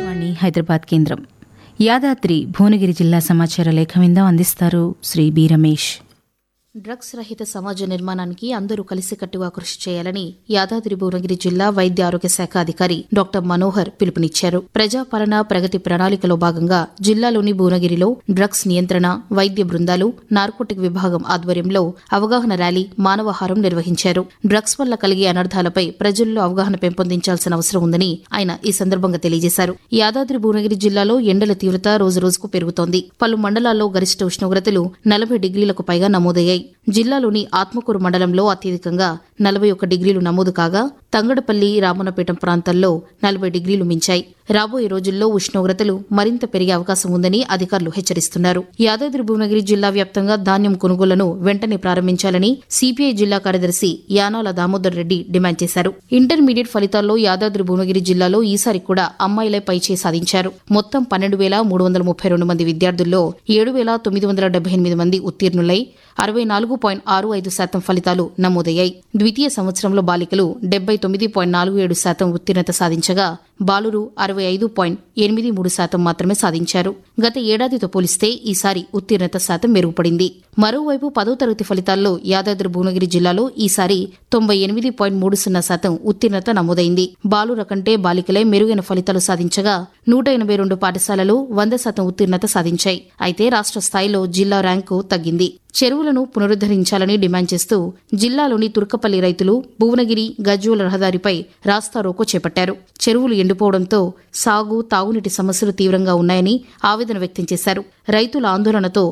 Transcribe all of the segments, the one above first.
ఆకాశవాణి హైదరాబాద్ కేంద్రం యాదాద్రి భువనగిరి జిల్లా సమాచార లేఖ విందం అందిస్తారు శ్రీ బి రమేష్ డ్రగ్స్ రహిత సమాజ నిర్మాణానికి అందరూ కలిసికట్టుగా కృషి చేయాలని యాదాద్రి భువనగిరి జిల్లా వైద్య ఆరోగ్య శాఖ అధికారి డాక్టర్ మనోహర్ పిలుపునిచ్చారు ప్రజాపాలన ప్రగతి ప్రణాళికలో భాగంగా జిల్లాలోని భువనగిరిలో డ్రగ్స్ నియంత్రణ వైద్య బృందాలు నార్కోటిక్ విభాగం ఆధ్వర్యంలో అవగాహన ర్యాలీ మానవహారం నిర్వహించారు డ్రగ్స్ వల్ల కలిగే అనర్థాలపై ప్రజల్లో అవగాహన పెంపొందించాల్సిన అవసరం ఉందని ఆయన ఈ సందర్భంగా తెలియజేశారు యాదాద్రి భువనగిరి జిల్లాలో ఎండల తీవ్రత రోజురోజుకు పెరుగుతోంది పలు మండలాల్లో గరిష్ట ఉష్ణోగ్రతలు నలభై డిగ్రీలకు పైగా నమోదయ్యాయి జిల్లాలోని ఆత్మకూరు మండలంలో అత్యధికంగా నలభై ఒక్క డిగ్రీలు నమోదు కాగా తంగడపల్లి రామన్నపేటం ప్రాంతాల్లో నలభై డిగ్రీలు మించాయి రాబోయే రోజుల్లో ఉష్ణోగ్రతలు మరింత పెరిగే అవకాశం ఉందని అధికారులు హెచ్చరిస్తున్నారు యాదాద్రి భువనగిరి జిల్లా వ్యాప్తంగా ధాన్యం కొనుగోలను వెంటనే ప్రారంభించాలని సిపిఐ జిల్లా కార్యదర్శి యానాల దామోదర్ రెడ్డి డిమాండ్ చేశారు ఇంటర్మీడియట్ ఫలితాల్లో యాదాద్రి భువనగిరి జిల్లాలో ఈసారి కూడా అమ్మాయిలే పైచే సాధించారు మొత్తం పన్నెండు వేల మూడు వందల ముప్పై రెండు మంది విద్యార్థుల్లో ఏడు వేల తొమ్మిది వందల డెబ్బై ఎనిమిది మంది ఉత్తీర్ణులై అరవై నాలుగు పాయింట్ ఆరు ఐదు శాతం ఫలితాలు నమోదయ్యాయి ద్వితీయ సంవత్సరంలో బాలికలు డెబ్బై తొమ్మిది పాయింట్ నాలుగు ఏడు శాతం ఉత్తీర్ణత సాధించగా బాలురు అరవై ఐదు పాయింట్ ఎనిమిది మూడు శాతం మాత్రమే సాధించారు గత ఏడాదితో పోలిస్తే ఈసారి ఉత్తీర్ణత శాతం మెరుగుపడింది మరోవైపు పదో తరగతి ఫలితాల్లో యాదాద్రి భువనగిరి జిల్లాలో ఈసారి తొంభై ఎనిమిది పాయింట్ మూడు సున్నా శాతం ఉత్తీర్ణత నమోదైంది బాలుర కంటే బాలికలే మెరుగైన ఫలితాలు సాధించగా నూట ఎనభై రెండు పాఠశాలలు వంద శాతం ఉత్తీర్ణత సాధించాయి అయితే రాష్ట్ర స్థాయిలో జిల్లా ర్యాంకు తగ్గింది చెరువులను పునరుద్దరించాలని డిమాండ్ చేస్తూ జిల్లాలోని తుర్కపల్లి రైతులు భువనగిరి గజ్వల రహదారిపై రాస్తారోకో చేపట్టారు చెరువులు ఎండిపోవడంతో సాగు తాగునీటి సమస్యలు తీవ్రంగా ఉన్నాయని ఆవేదన వ్యక్తం చేశారు రైతుల ఆందోళనతో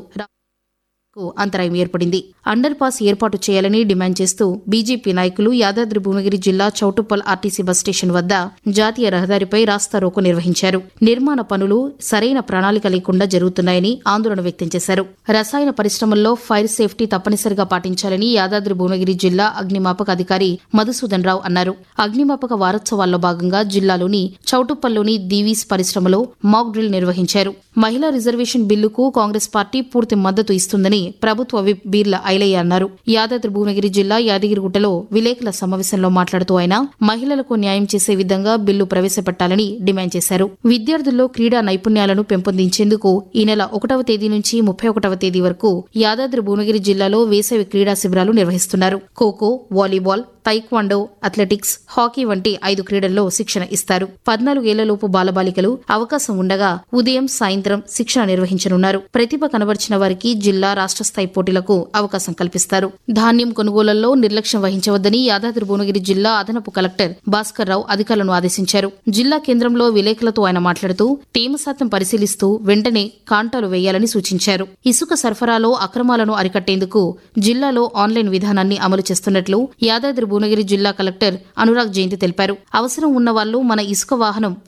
కు అంతరాయం ఏర్పడింది అండర్ పాస్ ఏర్పాటు చేయాలని డిమాండ్ చేస్తూ బీజేపీ నాయకులు యాదాద్రి భువనగిరి జిల్లా చౌటుప్పల్ ఆర్టీసీ బస్ స్టేషన్ వద్ద జాతీయ రహదారిపై రాస్తారోకో నిర్వహించారు నిర్మాణ పనులు సరైన ప్రణాళిక లేకుండా జరుగుతున్నాయని ఆందోళన వ్యక్తం చేశారు రసాయన పరిశ్రమల్లో ఫైర్ సేఫ్టీ తప్పనిసరిగా పాటించాలని యాదాద్రి భువనగిరి జిల్లా అగ్నిమాపక అధికారి మధుసూదన్ రావు అన్నారు అగ్నిమాపక వారోత్సవాల్లో భాగంగా జిల్లాలోని చౌటుప్పల్లోని దీవీస్ పరిశ్రమలో మాక్ డ్రిల్ నిర్వహించారు మహిళా రిజర్వేషన్ బిల్లుకు కాంగ్రెస్ పార్టీ పూర్తి మద్దతు ఇస్తుందని ప్రభుత్వ విప్ బీర్ల ఐలయ్య అన్నారు యాదాద్రి భువనగిరి జిల్లా యాదగిరిగుట్టలో విలేకరుల సమావేశంలో మాట్లాడుతూ ఆయన మహిళలకు న్యాయం చేసే విధంగా బిల్లు ప్రవేశపెట్టాలని డిమాండ్ చేశారు విద్యార్థుల్లో క్రీడా నైపుణ్యాలను పెంపొందించేందుకు ఈ నెల ఒకటవ తేదీ నుంచి ముప్పై ఒకటవ తేదీ వరకు యాదాద్రి భువనగిరి జిల్లాలో వేసవి క్రీడా శిబిరాలు నిర్వహిస్తున్నారు kho kho volleyball taekwondo athletics hockey వంటి ఐదు క్రీడల్లో శిక్షణ ఇస్తారు పద్నాలుగేళ్లలోపు బాలబాలికలు అవకాశం ఉండగా ఉదయం సాయంత్రం శిక్షణ నిర్వహించనున్నారు ప్రతిభ కనబర్చిన వారికి జిల్లా రాష్ట్ర స్థాయి పోటీలకు అవకాశం కల్పిస్తారు ధాన్యం కొనుగోళ్లలో నిర్లక్ష్యం వహించవద్దని యాదాద్రి భువనగిరి జిల్లా అదనపు కలెక్టర్ భాస్కర్ రావు అధికారులను ఆదేశించారు జిల్లా కేంద్రంలో విలేకరులతో ఆయన మాట్లాడుతూ తేమ శాతం పరిశీలిస్తూ వెంటనే కాంటాలు వేయాలని సూచించారు ఇసుక సరఫరాలో అక్రమాలను అరికట్టేందుకు జిల్లాలో ఆన్లైన్ విధానాన్ని అమలు చేస్తున్నట్లు యాదాద్రి భువనగిరి జిల్లా కలెక్టర్ అనురాగ్ జయంతి తెలిపారు అవసరం ఉన్న వాళ్లు మన ఇసుక వాహనం